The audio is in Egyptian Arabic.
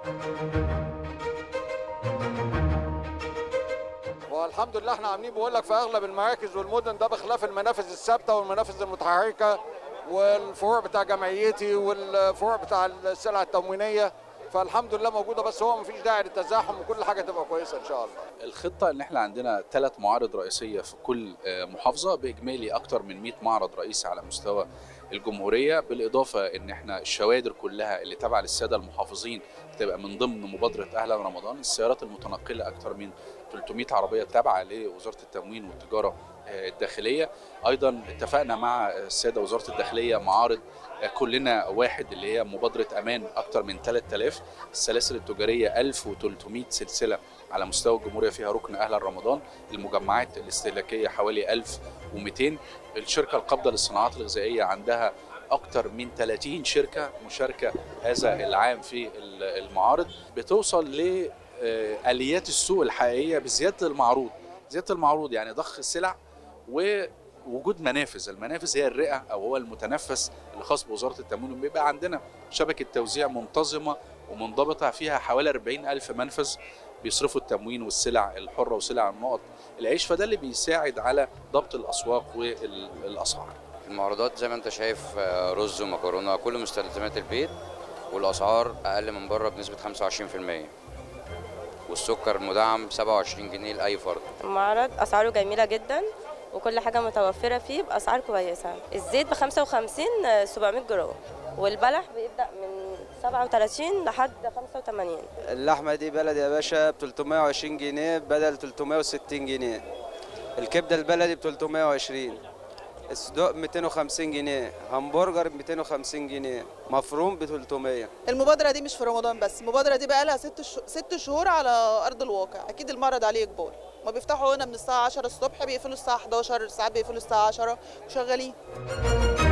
والحمد لله احنا عاملين بقول لك في اغلب المراكز والمدن ده بخلاف المنافذ الثابته والمنافذ المتحركه والفروع بتاع جمعيتي والفروع بتاع السلع التموينيه فالحمد لله موجوده بس هو مفيش داعي للتزاحم وكل حاجه تبقى كويسه ان شاء الله الخطة ان احنا عندنا ثلاث معارض رئيسية في كل آه، محافظة باجمالي اكتر من 100 معرض رئيسي على مستوى الجمهورية بالاضافة ان احنا الشوادر كلها اللي تابعة للسادة المحافظين تبقى من ضمن مبادرة اهلا رمضان السيارات المتنقلة اكتر من 300 عربية تابعة لوزارة التموين والتجارة آه، الداخلية ايضا اتفقنا مع السادة وزارة الداخلية معارض آه، كلنا واحد اللي هي مبادرة امان اكتر من 3000 السلاسل التجارية 1300 سلسلة على مستوى الجمهورية فيها ركن أهل رمضان المجمعات الاستهلاكية حوالي 1200 الشركة القابضة للصناعات الغذائية عندها أكثر من 30 شركة مشاركة هذا العام في المعارض بتوصل لآليات السوق الحقيقية بزيادة المعروض زيادة المعروض يعني ضخ السلع ووجود منافذ المنافذ هي الرئة أو هو المتنفس الخاص بوزارة التموين بيبقى عندنا شبكة توزيع منتظمة ومنضبطة فيها حوالي 40 ألف منفذ بيصرفوا التموين والسلع الحرة وسلع النقط العيش فده اللي بيساعد على ضبط الأسواق والأسعار المعروضات زي ما انت شايف آه، رز ومكرونه كل مستلزمات البيت والاسعار اقل من بره بنسبه 25% والسكر مدعم 27 جنيه لاي فرد المعرض اسعاره جميله جدا وكل حاجه متوفره فيه باسعار كويسه الزيت ب 55 آه، 700 جرام والبلح بيبدا من 37 لحد 85 اللحمه دي بلدي يا باشا ب 320 جنيه بدل 360 جنيه الكبده البلدي ب 320 الصدوق 250 جنيه همبرجر ب 250 جنيه مفروم ب 300 المبادرة دي مش في رمضان بس المبادرة دي بقى لها ست, ش... ست شهور على أرض الواقع أكيد المعرض عليه إجبار ما بيفتحوا هنا من الساعة 10 الصبح بيقفلوا الساعة 11 ساعات بيقفلوا الساعة 10 وشغالين